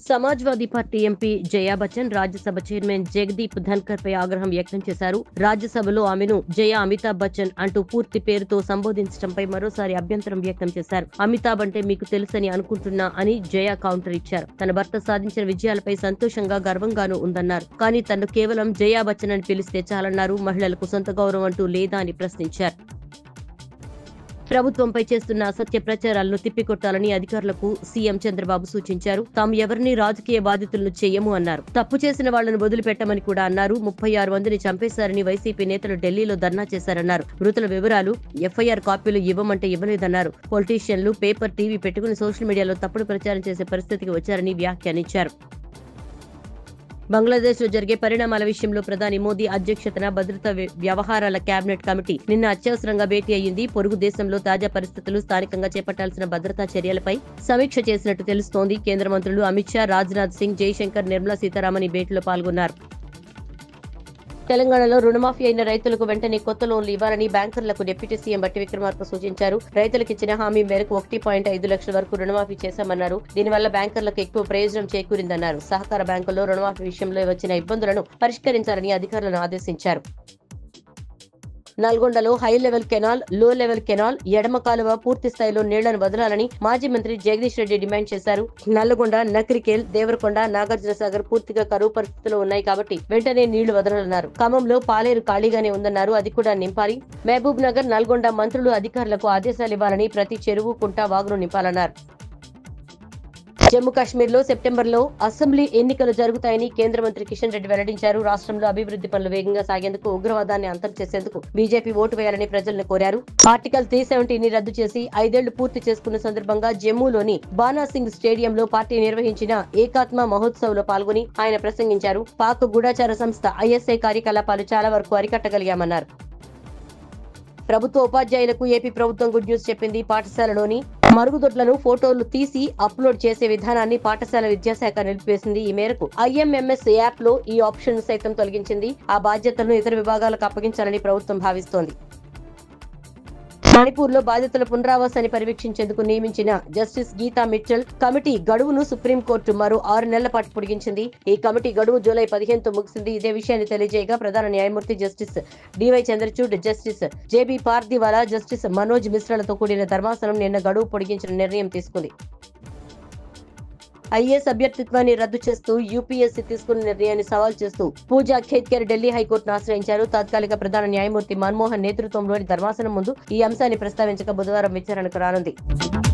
Samajwadi party MP జయా Bachchan Rajya Sabha chairman Jagdeep Dhankhar పై ఆగ్రహం వ్యక్తం చేశారు రాజ్యసభలో ఆమెను జయ అమితాబ్ బచ్చన్ అంటూ పూర్తి పేరుతో సంబోధించడంపై మరోసారి అభ్యంతరం వ్యక్తం చేశారు అమితాబ్ అంటే మీకు తెలుసని అనుకుంటున్నా అని జయ కౌంటర్ ఇచ్చారు తన భర్త సాధించిన విజయాలపై సంతోషంగా గర్వంగానూ ఉందన్నారు కానీ తను కేవలం జయా బచ్చన్ అని పిలిస్తే చాలన్నారు మహిళలకు సొంత గౌరవం అంటూ లేదా అని ప్రశ్నించారు ప్రభుత్వంపై చేస్తున్న అసత్య ప్రచారాలను తిప్పికొట్టాలని అధికారులకు సీఎం చంద్రబాబు సూచించారు తాము ఎవరిని రాజకీయ బాధితులను చేయము అన్నారు తప్పు చేసిన వాళ్లను వదిలిపెట్టమని కూడా అన్నారు ముప్పై ఆరు మందిని చంపేశారని వైసీపీ నేతలు ఢిల్లీలో ధర్నా చేశారన్నారు మృతుల వివరాలు ఎఫ్ఐఆర్ కాపీలు ఇవ్వమంటే ఇవ్వలేదన్నారు పొలిటీషియన్లు పేపర్ టీవీ పెట్టుకుని సోషల్ మీడియాలో తప్పుడు ప్రచారం చేసే పరిస్థితికి వచ్చారని వ్యాఖ్యానించారు బంగ్లాదేశ్ లో జరిగే పరిణామాల విషయంలో ప్రధాని మోదీ అధ్యక్షతన భద్రతా వ్య- వ్యవహారాల కేబినెట్ కమిటీ నిన్న అత్యవసరంగా భేటీ అయ్యింది పొరుగు దేశంలో తాజా పరిస్థితులు స్థానికంగా చేపట్టాల్సిన భద్రతా చర్యలపై సమీక్ష చేసినట్టు తెలుస్తోంది కేంద్ర మంత్రులు అమిత్ షా రాజ్నాథ్ సింగ్ జైశంకర్ నిర్మలా సీతారామన్ ఈ భేటీలో పాల్గొన్నారు తెలంగాణలో రుణమాఫీ అయిన రైతులకు వెంటనే కొత్త లోన్లు ఇవ్వాలని బ్యాంకర్లకు డిప్యూటీ సీఎం బట్టి విక్రమార్క సూచించారు రైతులకు ఇచ్చిన హామీ మేరకు ఒకటి పాయింట్ ఐదు లక్షల వరకు రుణమాఫీ చేశామన్నారు దీనివల్ల బ్యాంకర్లకు ఎక్కువ ప్రయోజనం చేకూరిందన్నారు సహకార బ్యాంకుల్లో రుణమాఫీ విషయంలో వచ్చిన ఇబ్బందులను పరిష్కరించాలని అధికారులను ఆదేశించారు నల్గొండలో high level canal low level canal ఎడమ కాలువ పూర్తి స్థాయిలో నీళ్లను వదలాలని మాజీ మంత్రి జగదీష్ రెడ్డి డిమాండ్ చేశారు నల్లగొండ నక్రికేల్ దేవరకొండ నాగార్జున సాగర్ పూర్తిగా కరువు పరిస్థితిలో ఉన్నాయి కాబట్టి వెంటనే నీళ్లు వదలాలన్నారు ఖమ్మంలో పాలేరు ఖాళీగానే ఉందన్నారు అది కూడా నింపాలి మహబూబ్ నగర్ నల్గొండ మంత్రులు అధికారులకు ఆదేశాలు ఇవ్వాలని ప్రతి చెరువు కుంట వాగును నింపాలన్నారు జమ్మూ కాశ్మీర్ లో సెప్టెంబర్ లో అసెంబ్లీ ఎన్నికలు జరుగుతాయని కేంద్ర మంత్రి కిషన్ రెడ్డి వెల్లడించారు రాష్ట్రంలో అభివృద్ధి పనులు వేగంగా సాగేందుకు ఉగ్రవాదాన్ని అంతం చేసేందుకు బీజేపీ ఓటు వేయాలని ప్రజలను కోరారు ఆర్టికల్ త్రీ సెవెంటీని రద్దు చేసి ఐదేళ్లు పూర్తి చేసుకున్న సందర్భంగా జమ్మూలోని బానాసింగ్ స్టేడియంలో పార్టీ నిర్వహించిన ఏకాత్మ మహోత్సవ్ లో పాల్గొని ఆయన ప్రసంగించారు పాక్ గూఢాచార సంస్థ ఐఎస్ఐ కార్యకలాపాలు చాలా వరకు అరికట్టగలిగామన్నారు ప్రభుత్వ ఉపాధ్యాయులకు ఏపీ ప్రభుత్వం గుడ్ న్యూస్ చెప్పింది పాఠశాలలోని మరుగుదొడ్లను ఫోటోలు తీసి అప్లోడ్ చేసే విధానాన్ని పాఠశాల విద్యాశాఖ నిలిపివేసింది ఈ మేరకు ఐఎంఎంఎస్ యాప్ లో ఈ ఆప్షన్ సైతం తొలగించింది ఆ బాధ్యతలను ఇతర విభాగాలకు అప్పగించాలని ప్రభుత్వం భావిస్తోంది మణిపూర్ లో బాధితుల పునరావాసాన్ని పర్యవేక్షించేందుకు నియమించిన జస్టిస్ గీతా మిట్టల్ కమిటీ గడువును సుప్రీంకోర్టు మరో ఆరు నెలల పాటు పొడిగించింది ఈ కమిటీ గడువు జూలై పదిహేనుతో ముగిసింది ఇదే విషయాన్ని తెలియజేయగా ప్రధాన న్యాయమూర్తి Justice D Y Chandrachud Justice J B Pardiwala Justice Manoj మిశ్రాలతో కూడిన ధర్మాసనం నిన్న గడువు పొడిగించిన నిర్ణయం తీసుకుంది ఐఏఎస్ అభ్యర్థిత్వాన్ని రద్దు చేస్తూ యూపీఎస్సీ తీసుకున్న నిర్ణయాన్ని సవాల్ చేస్తూ పూజా ఖేత్కర్ ఢిల్లీ హైకోర్టును ఆశ్రయించారు తాత్కాలిక ప్రధాన న్యాయమూర్తి మన్మోహన్ నేతృత్వంలోని ధర్మాసనం ముందు ఈ అంశాన్ని ప్రస్తావించక బుధవారం విచారణకు రానుంది